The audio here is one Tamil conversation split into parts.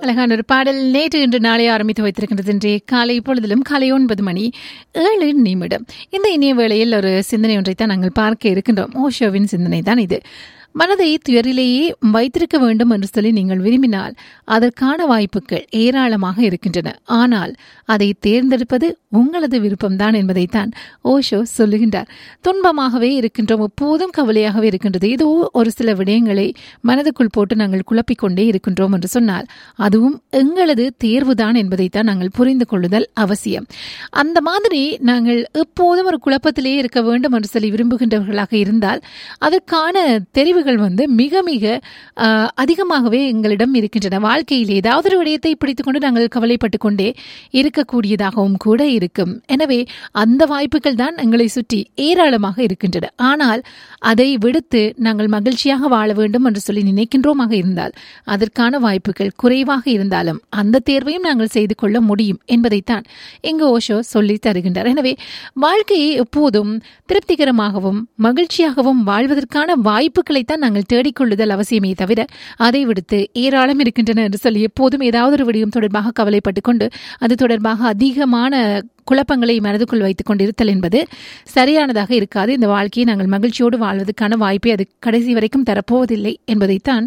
அழகான ஒரு பாடல் நேற்று இன்று நாளை ஆரம்பித்து வைத்திருக்கின்றது இன்றைய காலை பொழுதிலும் காலை ஒன்பது மணி ஏழு நிமிடம் இந்த இனிய வேளையில் ஒரு சிந்தனை ஒன்றை தான் நாங்கள் பார்க்க இருக்கின்றோம் ஓஷோவின் சிந்தனை தான் இது மனதை துயரிலேயே வைத்திருக்க வேண்டும் என்று சொல்லி நீங்கள் விரும்பினால் அதற்கான வாய்ப்புகள் ஏராளமாக இருக்கின்றன ஆனால் அதை தேர்ந்தெடுப்பது உங்களது விருப்பம்தான் என்பதைத்தான் ஓஷோ சொல்லுகின்றார் துன்பமாகவே இருக்கின்றோம் எப்போதும் கவலையாகவே இருக்கின்றது ஏதோ ஒரு சில விடயங்களை மனதுக்குள் போட்டு நாங்கள் குழப்பிக்கொண்டே இருக்கின்றோம் என்று சொன்னால் அதுவும் எங்களது தேர்வுதான் என்பதைத்தான் நாங்கள் புரிந்து கொள்ளுதல் அவசியம் அந்த மாதிரி நாங்கள் எப்போதும் ஒரு குழப்பத்திலே இருக்க வேண்டும் என்று சொல்லி விரும்புகின்றவர்களாக இருந்தால் அதற்கான தெரிவுகள் வந்து மிக மிக ஆஹ், அதிகமாகவே எங்களிடம் இருக்கின்றன வாழ்க்கையில் ஏதாவது ஒரு விடயத்தை பிடித்துக்கொண்டு நாங்கள் கவலைப்பட்டு கொண்டே இருக்கக்கூடியதாகவும் கூட இருக்கும் எனவே அந்த வாய்ப்புகள் தான் எங்களை சுற்றி ஏராளமாக இருக்கின்றன ஆனால் அதை விடுத்து நாங்கள் மகிழ்ச்சியாக வாழ வேண்டும் என்று சொல்லி நினைக்கின்றோமாக இருந்தால் அதற்கான வாய்ப்புகள் குறைவாக இருந்தாலும் அந்த தேர்வையும் நாங்கள் செய்து கொள்ள முடியும் என்பதைத்தான் இங்கு ஓஷோ சொல்லி தருகின்றார் எனவே வாழ்க்கையை எப்போதும் திருப்திகரமாகவும் மகிழ்ச்சியாகவும் வாழ்வதற்கான வாய்ப்புகளைத்தான் நாங்கள் தேடிக்கொள்ளுதல் அவசியமே தவிர அதை விடுத்து ஏராளம் இருக்கின்றன என்று சொல்லி எப்போதும் ஏதாவது ஒரு விடயம் தொடர்பாக கவலைப்பட்டுக் கொண்டு அது தொடர்பாக அதிகமான குழப்பங்களை மனதுக்குள் வைத்துக் கொண்டிருத்தல் என்பது சரியானதாக இருக்காது இந்த வாழ்க்கையை நாங்கள் மகிழ்ச்சியோடு வாழ்வதற்கான வாய்ப்பை அது கடைசி வரைக்கும் தரப்போவதில்லை என்பதைத்தான்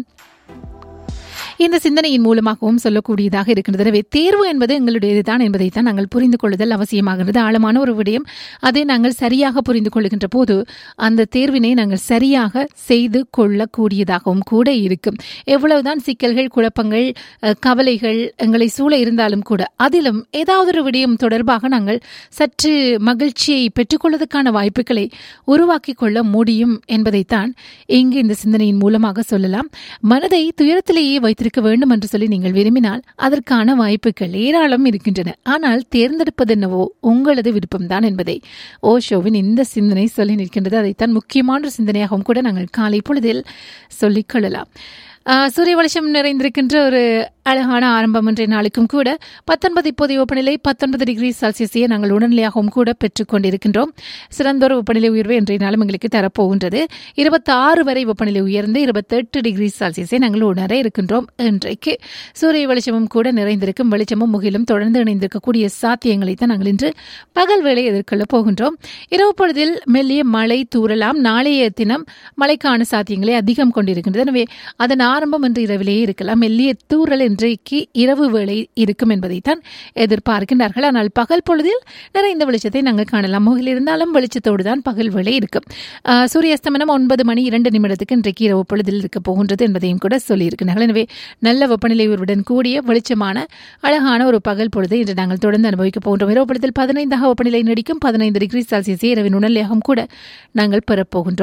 இந்த சிந்தனையின் மூலமாகவும் சொல்லக்கூடியதாக இருக்கின்றது எனவே தேர்வு என்பது எங்களுடையதுதான் என்பதைத்தான் நாங்கள் புரிந்து கொள்ளுதல் அவசியமாகிறது ஆழமான ஒரு விடயம் அதை நாங்கள் சரியாக புரிந்து கொள்ளுகின்ற போது அந்த தேர்வினை நாங்கள் சரியாக செய்து கொள்ளக்கூடியதாகவும் கூட இருக்கும் எவ்வளவுதான் சிக்கல்கள் குழப்பங்கள் அஹ், கவலைகள் எங்களை சூழ இருந்தாலும் கூட அதிலும் ஏதாவது ஒரு விடயம் தொடர்பாக நாங்கள் சற்று மகிழ்ச்சியை பெற்றுக்கொள்வதற்கான வாய்ப்புகளை உருவாக்கி கொள்ள முடியும் என்பதைத்தான் இங்கு இந்த சிந்தனையின் மூலமாக சொல்லலாம் மனதை துயரத்திலேயே வைத்திருக்க வேண்டும் என்று சொல்லி நீங்கள் விரும்பினால் அதற்கான வாய்ப்புகள் ஏராளம் இருக்கின்றன ஆனால் தேர்ந்தெடுப்பது என்னவோ உங்களது விருப்பம்தான் என்பதை ஓஷோவின் இந்த சிந்தனை சொல்லி நிற்கின்றது அதைத்தான் முக்கியமான ஒரு சிந்தனையாகவும் கூட நாங்கள் காலை பொழுதில் சொல்லிக் கொள்ளலாம் ஆஹ், சூரிய வெளிச்சம் நிறைந்திருக்கின்ற ஒரு அழகான ஆரம்பம் இன்றைய நாளுக்கும் கூட பத்தொன்பது இப்போதைய வெப்பநிலை பத்தொன்பது டிகிரி செல்சியஸையே நாங்கள் உடனடியாகவும் கூட பெற்றுக் கொண்டிருக்கின்றோம் சிறந்தொரு வெப்பநிலை உயர்வு இன்றைய நாளும் எங்களுக்கு தரப்போகின்றது இருபத்தி ஆறு வரை வெப்பநிலை உயர்ந்து இருபத்தெட்டு டிகிரி செல்சியஸை நாங்கள் உணர இருக்கின்றோம் இன்றைக்கு சூரிய வெளிச்சமும் கூட நிறைந்திருக்கும் வெளிச்சமும் முகிலும் தொடர்ந்து இணைந்திருக்கக்கூடிய சாத்தியங்களை தான் நாங்கள் இன்று பகல் வேளை எதிர்கொள்ளப் போகின்றோம் இரவு பொழுதில் மெல்லிய மழை தூறலாம் நாளைய தினம் மழைக்கான சாத்தியங்களை அதிகம் கொண்டிருக்கின்றது எனவே அதன் ஆரம்பம் இன்று இரவிலேயே இருக்கலாம் மெல்லிய தூறல் இன்றைக்கு இரவு வேளை இருக்கும் என்பதைத்தான் எதிர்பார்க்கின்றார்கள் ஆனால் பகல் பொழுதில் நிறைந்த வெளிச்சத்தை நாங்கள் காணலாம் முகில் இருந்தாலும் வெளிச்சத்தோடு தான் பகல் வேளை இருக்கும் ஆஹ், சூரிய அஸ்தமனம் ஒன்பது மணி இரண்டு நிமிடத்துக்கு இன்றைக்கு இரவு பொழுதில் இருக்க போகின்றது என்பதையும் கூட சொல்லியிருக்கிறார்கள் எனவே நல்ல வெப்பநிலை உயர்வுடன் கூடிய வெளிச்சமான அழகான ஒரு பகல் பொழுதை இன்று நாங்கள் தொடர்ந்து அனுபவிக்க போகின்றோம் இரவு பொழுதில் பதினைந்தாக வெப்பநிலை நீடிக்கும் பதினைந்து டிகிரி செல்சியஸ் இரவின் உணர்நிலையாகவும் கூட நாங்கள் பெறப்போகின்றோம்